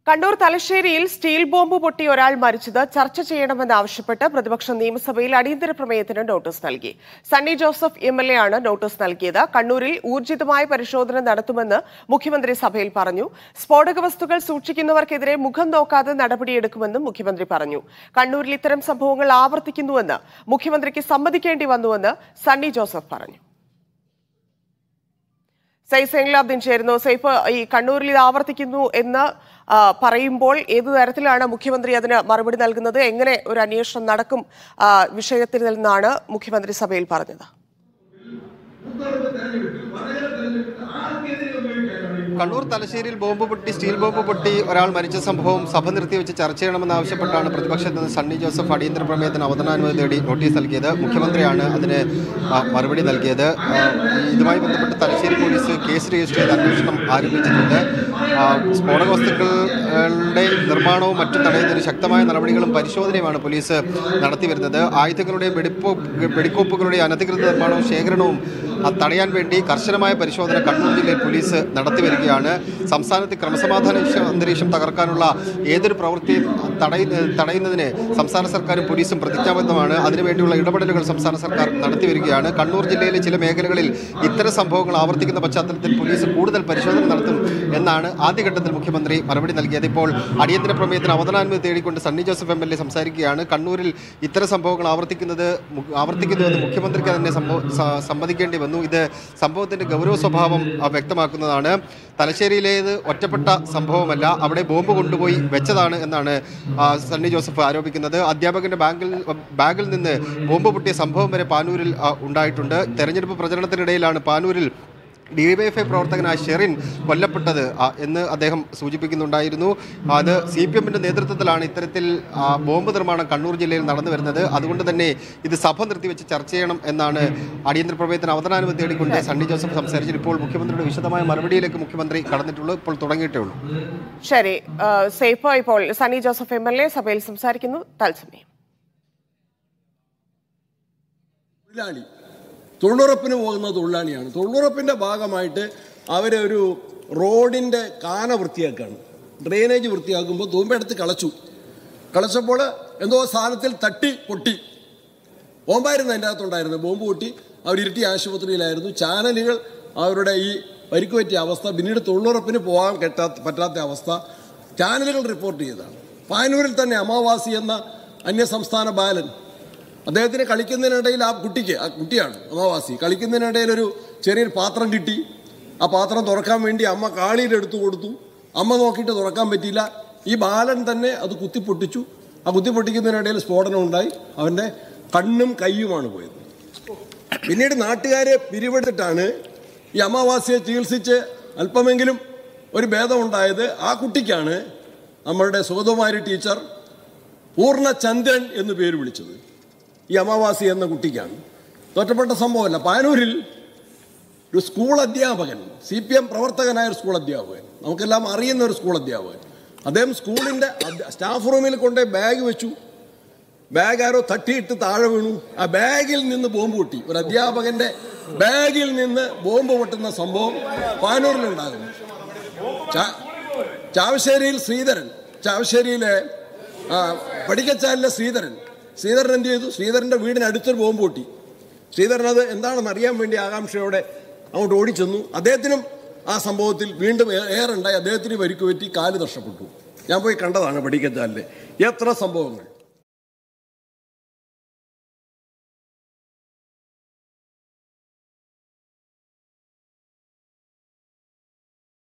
കണ്ണൂർ തലശ്ശേരിയിൽ steel bomb പൊട്ടി ഒരാൾ മരിച്ചത് ചർച്ച ചെയ്യണമെന്നാവശ്യപ്പെട്ട് പ്രതിപക്ഷം നിയമസഭയിൽ അടിയന്തര പ്രമേയത്തിന് നോട്ടീസ് നൽകി Sunny Joseph M L A ആണ് നോട്ടീസ് നൽകിയത് കണ്ണൂരിൽ ഊർജിതമായ പരിശോധന നടത്തുമെന്ന് മുഖ്യമന്ത്രി സഭയിൽ പറഞ്ഞു സ്ഫോടക വസ്തുക്കൾ സൂക്ഷിക്കുന്നവർക്കെതിരെ മുഖം നോക്കാതെ നടപടിയെടുക്കുമെന്നും മുഖ്യമന്ത്രി പറഞ്ഞു കണ്ണൂരിൽ ഇത്തരം സംഭവങ്ങൾ ആവർത്തിക്കുന്നുവെന്ന് മുഖ്യമന്ത്രിക്ക് സമ്മതിക്കേണ്ടി വന്നുവെന്ന് സണ്ണി ജോസഫ് പറഞ്ഞു സൈഫ് സൈൻലാബ്ദിൻ ചേരുന്നു സൈഫ് ഈ കണ്ണൂരിൽ ഇത് ആവർത്തിക്കുന്നു എന്ന് ആ, പറയുമ്പോൾ ഏതു തരത്തിലാണ് മുഖ്യമന്ത്രി അതിന് മറുപടി നൽകുന്നത് എങ്ങനെ ഒരു അന്വേഷണം നടക്കും ആ, വിഷയത്തിൽ നിന്നാണ് മുഖ്യമന്ത്രി സഭയിൽ പറഞ്ഞത് കണ്ണൂർ തലശ്ശേരിയിൽ ബോംബ് പൊട്ടി സ്റ്റീൽ ബോംബ് പൊട്ടി ഒരാൾ മരിച്ച സംഭവം സഭ നിർത്തിവെച്ച് ചർച്ച ചെയ്യണമെന്നാവശ്യപ്പെട്ടാണ് പ്രതിപക്ഷത്ത് നിന്ന് സണ്ണി ജോസഫ് അടിയന്തര പ്രമേയത്തിന് അവതരണാനുമതി തേടി നോട്ടീസ് നൽകിയത് മുഖ്യമന്ത്രിയാണ് അതിന് ആ, മറുപടി നൽകിയത് ആ, ഇതുമായി ബന്ധപ്പെട്ട് തലശ്ശേരി പോലീസ് കേസ് രജിസ്റ്റർ ചെയ്ത് അന്വേഷണം ആരംഭിച്ചിട്ടുണ്ട് ആ, സ്ഫോടക വസ്തുക്കളുടെ നിർമ്മാണവും മറ്റും തടയുന്നതിന് ശക്തമായ നടപടികളും പരിശോധനയുമാണ് പോലീസ് നടത്തി വരുന്നത് ആയുധങ്ങളുടെയും വെടിപ്പോ വെടിക്കോപ്പുകളുടെയും അനധികൃത നിർമ്മാണവും ശേഖരണവും ആ, തടയാൻ വേണ്ടി കർശനമായ പരിശോധന കണ്ണൂർ ജില്ലയിൽ പോലീസ് നടത്തി വരികയാണ് സംസ്ഥാനത്ത് ക്രമസമാധാന വിഷ- അന്തരീക്ഷം തകർക്കാനുള്ള ഏതൊരു പ്രവൃത്തിയും തടയ തടയുന്നതിന് സംസ്ഥാന സർക്കാരും പോലീസും പ്രതിജ്ഞാബദ്ധമാണ് അതിനുവേണ്ടിയുള്ള ഇടപെടലുകൾ സംസ്ഥാന സർക്കാർ നടത്തി വരികയാണ് കണ്ണൂർ ജില്ലയിലെ ചില മേഖലകളിൽ ഇത്തരം സംഭവങ്ങൾ ആവർത്തിക്കുന്ന പശ്ചാത്തലത്തിൽ പോലീസ് കൂടുതൽ പരിശോധന നടത്തും എന്നാണ് ആദ്യഘട്ടത്തിൽ മുഖ്യമന്ത്രി മറുപടി നൽകിയത് ഇപ്പോൾ അടിയന്തര പ്രമേയത്തിന് അവതരണാനുമതി തേടിക്കൊണ്ട് Sunny Joseph M L A സംസാരിക്കുകയാണ് കണ്ണൂരിൽ ഇത്തരം സംഭവങ്ങൾ ആവർത്തിക്കുന്നത് മു- ആവർത്തിക്കുന്നുവെന്ന് മുഖ്യമന്ത്രിക്ക് തന്നെ സംഭവ സ- സമ്മതിക്കേണ്ടി വന്നു ഇത് സംഭവത്തിന്റെ ഗൗരവ സ്വഭാവം ആ, വ്യക്തമാക്കുന്നതാണ് തലശ്ശേരിയിലേത് ഒറ്റപ്പെട്ട സംഭവമല്ല അവിടെ ബോംബ് കൊണ്ടുപോയി വെച്ചതാണ് എന്നാണ് ആ, സണ്ണി ജോസഫ് ആരോപിക്കുന്നത് അധ്യാപകന്റെ ബാങ്കിൽ ബാഗിൽ നിന്ന് ബോംബ് പൊട്ടിയ സംഭവം വരെ പാനൂരിൽ ആ, ഉണ്ടായിട്ടുണ്ട് തെരഞ്ഞെടുപ്പ് പ്രചരണത്തിനിടയിലാണ് പാനൂരിൽ ഡിവൈഎഫ്ഐ പ്രവർത്തകനായ ഷെറിൻ കൊല്ലപ്പെട്ടത് ആ, എന്ന് അദ്ദേഹം സൂചിപ്പിക്കുന്നുണ്ടായിരുന്നു അത് സി പി എമ്മിൻ്റെ നേതൃത്വത്തിലാണ് ഇത്തരത്തിൽ ആ, ബോംബ് നിർമ്മാണം കണ്ണൂർ ജില്ലയിൽ നടന്നു വരുന്നത് അതുകൊണ്ട് തന്നെ ഇത് സഭ നിർത്തിവെച്ച് ചർച്ച ചെയ്യണം എന്നാണ് അടിയന്തര പ്രമേയത്തിന് അവതരണാനുമതി തേടിക്കൊണ്ട് സണ്ണി ജോസഫ് സംസാരിച്ചത് ഇപ്പോൾ മുഖ്യമന്ത്രിയുടെ വിശദമായ മറുപടിയിലേക്ക് മുഖ്യമന്ത്രി കടന്നിട്ടുള്ളൂ ഇപ്പോൾ തുടങ്ങിയിട്ടേ ഉള്ളൂ ശരി ആ, സൈഫ് ഇപ്പോൾ Sunny Joseph M L A സഭയിൽ സംസാരിക്കുന്നു തത്സമയം തൊഴിലാളി തൊഴിലുറപ്പിന് പോകുന്ന തൊഴിലാളിയാണ് തൊഴിലുറപ്പിൻ്റെ ഭാഗമായിട്ട് അവരെ ഒരു റോഡിൻ്റെ കാന വൃത്തിയാക്കുകയാണ് ഡ്രെയിനേജ് വൃത്തിയാക്കുമ്പോൾ തൂമ്പെടുത്ത് കളച്ചു കളച്ചപ്പോൾ എന്തോ സാധനത്തിൽ തട്ടി പൊട്ടി ബോംബായിരുന്നു അതിൻ്റെ അകത്തുണ്ടായിരുന്നത് ബോംബ് പൊട്ടി അവർ ഇരുട്ടി ആശുപത്രിയിലായിരുന്നു ചാനലുകൾ അവരുടെ ഈ പരിക്ക് പറ്റിയ അവസ്ഥ പിന്നീട് തൊഴിലുറപ്പിന് പോകാൻ കെട്ടാത്ത പറ്റാത്ത അവസ്ഥ ചാനലുകൾ റിപ്പോർട്ട് ചെയ്തതാണ് പാനൂരിൽ തന്നെ അമാവാസി എന്ന അന്യസംസ്ഥാന ബാലൻ അദ്ദേഹത്തിന് കളിക്കുന്നതിനിടയിൽ ആ കുട്ടിക്ക് ആ കുട്ടിയാണ് അമാവാസി കളിക്കുന്നതിനിടയിൽ ഒരു ചെറിയൊരു പാത്രം കിട്ടി ആ പാത്രം തുറക്കാൻ വേണ്ടി അമ്മ കാളിയിലെടുത്തു കൊടുത്തു അമ്മ നോക്കിയിട്ട് തുറക്കാൻ പറ്റിയില്ല ഈ ബാലൻ തന്നെ അത് കുത്തിപ്പൊട്ടിച്ചു ആ കുത്തിപ്പൊട്ടിക്കുന്നതിനിടയിൽ സ്ഫോടനം ഉണ്ടായി അവൻ്റെ കണ്ണും കൈയുമാണ് പോയത് പിന്നീട് നാട്ടുകാരെ പിരിവെടുത്തിട്ടാണ് ഈ അമാവാസിയെ ചികിത്സിച്ച് അല്പമെങ്കിലും ഒരു ഭേദമുണ്ടായത് ആ കുട്ടിക്കാണ് നമ്മളുടെ സുഗതകുമാരി ടീച്ചർ പൂർണ്ണചന്ദ്രൻ എന്ന് പേര് വിളിച്ചത് ഈ അമാവാസി എന്ന കുട്ടിക്കാണ് തോറ്റപ്പെട്ട സംഭവമല്ല പാനൂരിൽ ഒരു സ്കൂൾ അധ്യാപകൻ സി പി എം പ്രവർത്തകനായ ഒരു സ്കൂൾ അധ്യാപകൻ നമുക്കെല്ലാം അറിയുന്ന ഒരു സ്കൂൾ അധ്യാപകൻ അദ്ദേഹം സ്കൂളിൻ്റെ അധ്യ- സ്റ്റാഫ് റൂമിൽ കൊണ്ട് ബാഗ് വെച്ചു ബാഗ് ആരോ തട്ടിയിട്ട് താഴെ വീണു ആ ബാഗിൽ നിന്ന് ബോംബ് പൊട്ടി ഒരു അധ്യാപകന്റെ ബാഗിൽ നിന്ന് ബോംബ് പൊട്ടുന്ന സംഭവം പാനൂരിലുണ്ടാകുന്നു ചാ- ചാവശ്ശേരിയിൽ ശ്രീധരൻ ചാവശ്ശേരിയിലെ ആ, പടിക്കച്ചാലിലെ ശ്രീധരൻ ശ്രീധരൻ എന്ത് ചെയ്തു ശ്രീധരന്റെ വീടിന് അടുത്തൊരു ബോംബ് പൊട്ടി ശ്രീധരൻ അത് എന്താണെന്ന് അറിയാൻ വേണ്ടി ആകാംക്ഷയോടെ അങ്ങോട്ട് ഓടിച്ചെന്നു അദ്ദേഹത്തിനും ആ സംഭവത്തിൽ വീണ്ടും ഏ- ഏറുണ്ടായി അദ്ദേഹത്തിന് പരിക്ക് പറ്റി കാല് നഷ്ടപ്പെട്ടു ഞാൻ പോയി കണ്ടതാണ് പടിക്കച്ചാലിലെ എത്ര സംഭവങ്ങൾ